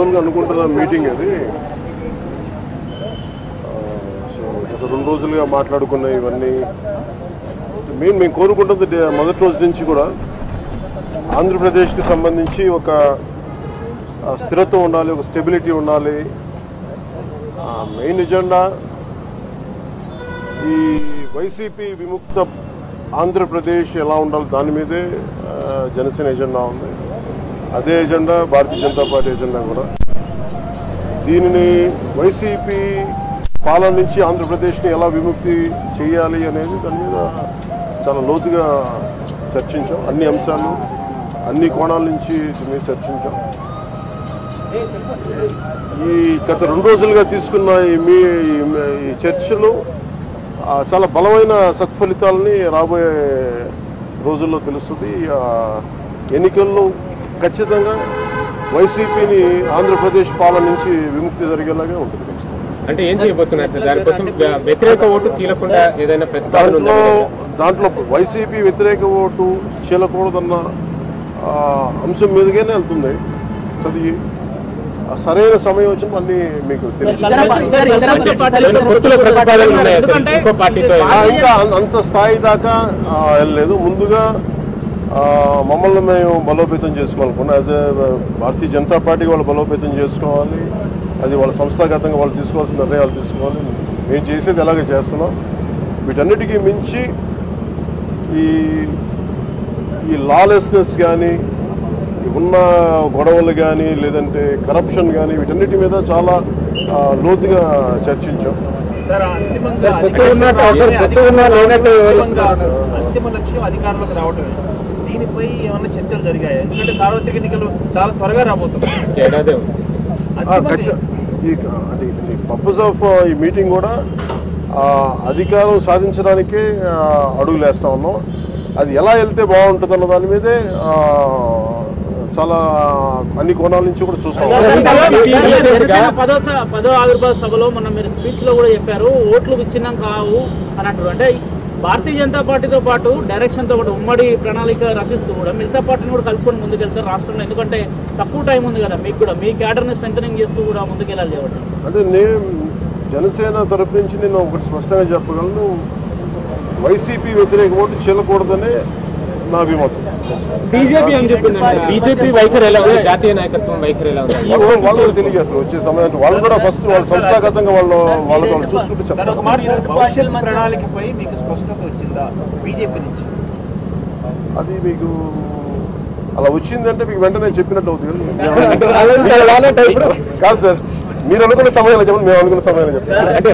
మామూలుగా అనుకుంటున్న మీటింగ్ అది ఆ, సో గత రెండు రోజులుగా మాట్లాడుకున్న ఇవన్నీ మెయిన్ మేము కోరుకుంటుంది డే- మొదటి రోజు నుంచి కూడా ఆంధ్రప్రదేశ్కి సంబంధించి ఒక ఆ, స్థిరత్వం ఉండాలి ఒక స్టెబిలిటీ ఉండాలి మెయిన్ ఎజెండా ఈ వైసీపీ విముక్త ఆంధ్రప్రదేశ్ ఎలా ఉండాలి దాని మీదే ఆ, జనసేన ఎజెండా ఉంది అదే agenda Bharatiya Janata party agenda కూడా దీనిని వైసీపీ పాలన నుంచి ఆంధ్రప్రదేశ్ని ఎలా విముక్తి చేయాలి అనేది దాని మీద చాలా లోతుగా చర్చించాం అన్ని అంశాలు అన్ని కోణాల నుంచి దీని మీద చర్చించాం ఈ గత రెండు రోజులుగా తీసుకున్న ఈ మీ ఈ- ఈ చర్చలు ఆ, చాలా బలమైన సత్ఫలితాలని రాబోయే రోజుల్లో తెలుస్తుంది ఆ, ఎన్నికల్లో ఖచ్చితంగా వైసీపీని ఆంధ్రప్రదేశ్ పాలన నుంచి విముక్తి జరిగేలాగా ఉంటుంది ఖచ్చితంగా. అంటే ఏం చేయబోతున్నారు సార్ దానికోసం వ్య- వ్యతిరేక ఓటు చీలకుండా ఏదైనా ప్రతిపాదన ఉందా దాంట్లో మీ దగ్గర? దాంట్లో వైసీపీ వ్యతిరేక ఓటు చీలకూడదన్న ఆ, అంశం మీదుగానే వెళ్తుంది అది ఆ సరైన సమయం వచ్చినప్పుడు అన్ని మీకు తెలియదు ఏమైనా పొత్తుల ప్రతిపాదనలు ఉన్నాయా సార్ ఇంకో పార్టీతో ఆ, ఇంకా అం- అంత స్థాయి దాకా ఆ, వెళ్ళలేదు ముందుగా ఆ, మమ్మల్ని మేము బలోపేతం చేసుకోవాలనుకున్నాం as a Bharatiya Janata party వాళ్ళు బలోపేతం చేసుకోవాలి అది వాళ్ళ సంస్థాగతంగా వాళ్ళు తీసుకోవాల్సిన నిర్ణయాలు తీసుకోవాలి మేము చేసేది ఎలాగే చేస్తున్నాం వీటన్నిటికీ మించి ఈ ఈ లాలెస్నెస్ కానీ ఉన్న గొడవలు కానీ లేదంటే కరప్షన్ కానీ వీటన్నిటి మీద చాలా ఆ, లోతుగా చర్చించాం సార్ అంతిమంగా పొత్తు ఉన్నా సార్ పొత్తు ఉన్నా లేనట్టు వివరిస్తున్నారు అంతిమ లక్ష్యం అధికారంలోకి రావటమే దీనిపై ఏమన్నా చర్చలు జరిగాయి ఎందుకంటే సార్వత్రిక ఎన్నికలు చాలా త్వరగా రాబోతున్నాయి ఏడాది ఉంది. ఆ, అంతిమంగా ఖచ్చిత- ఈ అంటే పర్పస్ ఆఫ్ ఈ మీటింగ్ కూడా ఆ, అధికారం సాధించడానికే ఆ, అడుగులు వేస్తా ఉన్నాం అది ఎలా వెళ్తే బాగుంటుంది అన్న దాని మీదే ఆ, చాలా అన్ని కోణాల నుంచి కూడా చూస్తాం జనసేన పదో స- పదో ఆవిర్భావ సభలో మొన్న మీరు స్పీచ్ లో కూడా చెప్పారు ఓట్లు విచ్ఛిన్నం కావు అని అంటారు అంటే భారతీయ జనతా పార్టీతో పాటు డైరెక్షన్ తో పాటు ఉమ్మడి ప్రణాళిక రచిస్తూ కూడా మిగతా పార్టీని కూడా కలుపుకొని ముందుకెళ్తారు రాష్ట్రంలో ఎందుకంటే తక్కువ టైం ఉంది కదా మీకు కూడా మీ క్యాడర్ ని స్ట్రెంగ్ చేస్తూ కూడా ముందుకెళ్ళాలి కాబట్టి అంటే నేను జనసేన తరపు నుంచి నేను ఒకటి స్పష్టంగా చెప్పగలను వైసీపీ వ్యతిరేక ఓటు చెల్లకూడదనే నా అభిమతం బీజేపీ ఏం చెప్పిందండి బీజేపీ వైఖరి ఎలా ఉంది జాతీయ నాయకత్వం వైఖరి ఎలా ఉంది వాళ్ళు వాళ్ళు కూడా తెలియజేస్తారు వచ్చే సమయానికి వాళ్ళు కూడా ఫస్ట్ వాళ్ళు సంస్థాగతంగా వాళ్ళు వాళ్ళకి వాళ్ళు చూసుకుంటూ దాని ఒక చెప్తారు మాట సార్, భవిష్యత్ ప్రణాళికపై మీకు స్పష్టత వచ్చిందా బీజేపీ నుంచి అది మీకు అలా వచ్చిందంటే మీకు వెంటనే చెప్పినట్టు అవుతుంది అలాంటి- అలాంటి కాదు సార్ మీరు అనుకున్న సమయంలో చెప్పండి మేము అనుకున్న సమయంలో చెప్పండి అంటే